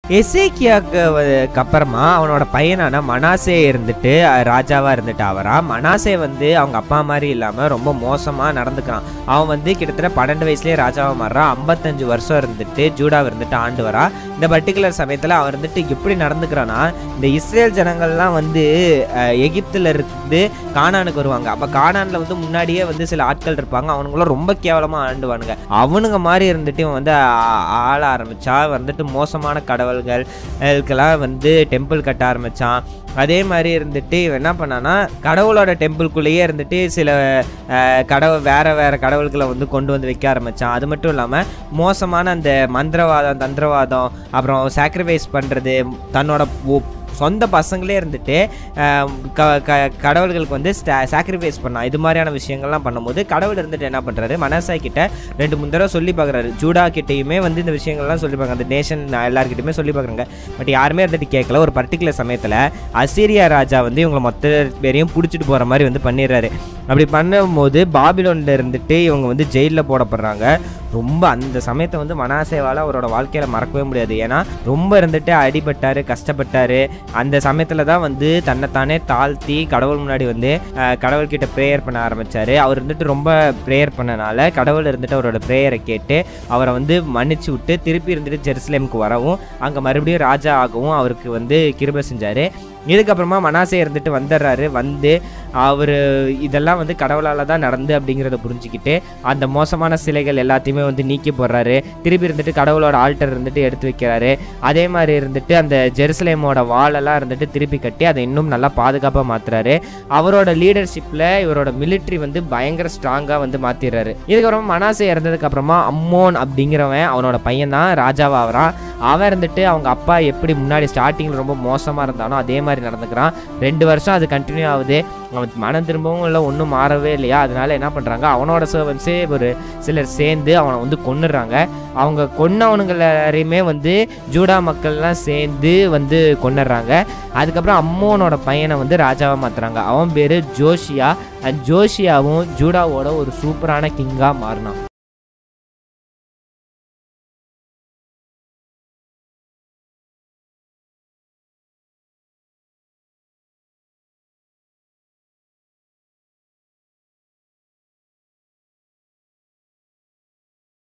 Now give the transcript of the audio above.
எசேக்கியாக்கு வ- அப்புறமா அவனோட பையனான மனாசே இருந்துட்டு அஹ், ராஜாவா இருந்துட்டு அவரா மனாசே வந்து அவங்க அப்பா மாதிரி இல்லாம ரொம்ப மோசமா நடந்துக்கிறான் அவன் வந்து கிட்டத்தட்ட பன்னெண்டு வயசுலயே ராஜாவா மாறுறான் ஐம்பத்தஞ்சு வருஷம் இருந்துட்டு ஜூடாவை இருந்துட்டு ஆண்டு வரா இந்த பர்டிகுலர் சமயத்துல அவன் இருந்துட்டு எப்படி நடந்துக்கிறான்னா இந்த இஸ்ரேல் ஜனங்கள்லாம் வந்து அஹ், எகிப்துல இருந்து கானானுக்கு வருவாங்க அப்ப கானான்ல வந்து முன்னாடியே வந்து சில ஆட்கள் இருப்பாங்க அவனுங்களும் ரொம்ப கேவலமா ஆண்டுவானுங்க அவனுங்க மாதிரி இருந்துட்டு இவன் வந்து ஆ- ஆள ஆரம்பிச்சா வந்துட்டு மோசமான கடவுள்களுக்கெல்லாம் வந்து டெம்பிள் கட்ட ஆரம்பிச்சான் அதே மாதிரி இருந்துட்டு இவன் என்ன பண்ணான்னா கடவுளோட டெம்பிள்குள்ளேயே இருந்துட்டு சில அஹ், கடவுள் வேற வேற கடவுள்களை வந்து கொண்டு வந்து வைக்க ஆரம்பிச்சான் அது மட்டும் இல்லாமல் மோசமான அந்த மந்திரவாதம் தந்திரவாதம் அப்புறம் சாக்ரிஃபைஸ் பண்ணுறது தன்னோட ஒ- சொந்த பசங்களே இருந்துட்டு அஹ், க- க- கடவுள்களுக்கு வந்து சாக்ரிஃபைஸ் பண்ணான் இது மாதிரியான விஷயங்கள்லாம் பண்ணும்போது கடவுள் இருந்துட்டு என்ன பண்ணுறாரு மனசாய் கிட்ட ரெண்டு மூணு தடவை சொல்லி பார்க்குறாரு ஜூடா கிட்டேயுமே வந்து இந்த விஷயங்கள்லாம் சொல்லி பார்க்குறாங்க அந்த நேஷன் எல்லாருக்கிட்டையுமே சொல்லி பார்க்குறாங்க பட் யாருமே இருந்துட்டு கேட்கல ஒரு பர்டிகுலர் சமயத்தில் அசீரியா ராஜா வந்து இவங்களை மொத்த பேரையும் பிடிச்சிட்டு போகிற மாதிரி வந்து பண்ணிடுறாரு அப்படி பண்ணும்போது பாபிலோனில் இருந்துட்டு இவங்க வந்து ஜெயிலில் போடப்படுறாங்க ரொம்ப அந்த சமயத்தை வந்து மனாசேவால் அவரோட வாழ்க்கையில் மறக்கவே முடியாது ஏன்னா ரொம்ப இருந்துட்டு அடிபட்டார் கஷ்டப்பட்டார் அந்த சமயத்தில் தான் வந்து தன்னைத்தானே தாழ்த்தி கடவுள் முன்னாடி வந்து அஹ், கடவுள்கிட்ட ப்ரேயர் பண்ண ஆரம்பித்தார் அவர் இருந்துட்டு ரொம்ப ப்ரேயர் பண்ணனால கடவுள் இருந்துட்டு அவரோட ப்ரேயரை கேட்டு அவரை வந்து மன்னிச்சு விட்டு திருப்பி இருந்துட்டு ஜெருசலேமுக்கு வரவும் அங்கே மறுபடியும் ராஜா ஆகவும் அவருக்கு வந்து கிருபை செஞ்சார் இதுக்கப்புறமா மனாசே இருந்துட்டு வந்துடுறாரு வந்து அவர் இதெல்லாம் வந்து கடவுளால் தான் நடந்து அப்படிங்கிறத புரிஞ்சுக்கிட்டு அந்த மோசமான சிலைகள் எல்லாத்தையுமே வந்து நீக்கி போடுறாரு திருப்பி இருந்துட்டு கடவுளோட ஆல்டர் இருந்துட்டு எடுத்து வைக்கிறாரு அதே மாதிரி இருந்துட்டு அந்த ஜெருசலேமோட வாலெல்லாம் இருந்துட்டு திருப்பி கட்டி அதை இன்னும் நல்லா பாதுகாப்பாக மாத்துறாரு அவரோட லீடர்ஷிப்பில் இவரோட மிலிட்ரி வந்து பயங்கர ஸ்ட்ராங்காக வந்து மாற்றிடுறாரு இதுக்கப்புறமா மனாசே இறந்ததுக்கு அப்புறமா அம்மோன் அப்படிங்கிறவன் அவனோட பையன் தான் ராஜாவாகிறான் அவன் இருந்துட்டு அவங்க அப்பா எப்படி முன்னாடி ஸ்டார்டிங்கில் ரொம்ப மோசமாக இருந்தானோ அதே மாதிரி நடந்துக்கிறான் ரெண்டு வருஷம் அது கண்டினியூ ஆகுது அவன் மனம் திரும்பவும் இல்லை ஒன்றும் மாறவே இல்லையா அதனால என்ன பண்ணுறாங்க அவனோட சர்வன்ஸே ஒரு சிலர் சேர்ந்து அவனை வந்து கொன்னுடுறாங்க அவங்க கொன்னவனுங்கள எல்லாரையுமே வந்து ஜூடா மக்கள்லாம் சேர்ந்து வந்து கொன்னுடுறாங்க அதுக்கப்புறம் அம்மோனோட பையனை வந்து ராஜாவாக மாற்றுறாங்க அவன் பேர் ஜோஷியா அண்ட் ஜோஷியாவும் ஜூடாவோட ஒரு சூப்பரான கிங்காக மாறினான்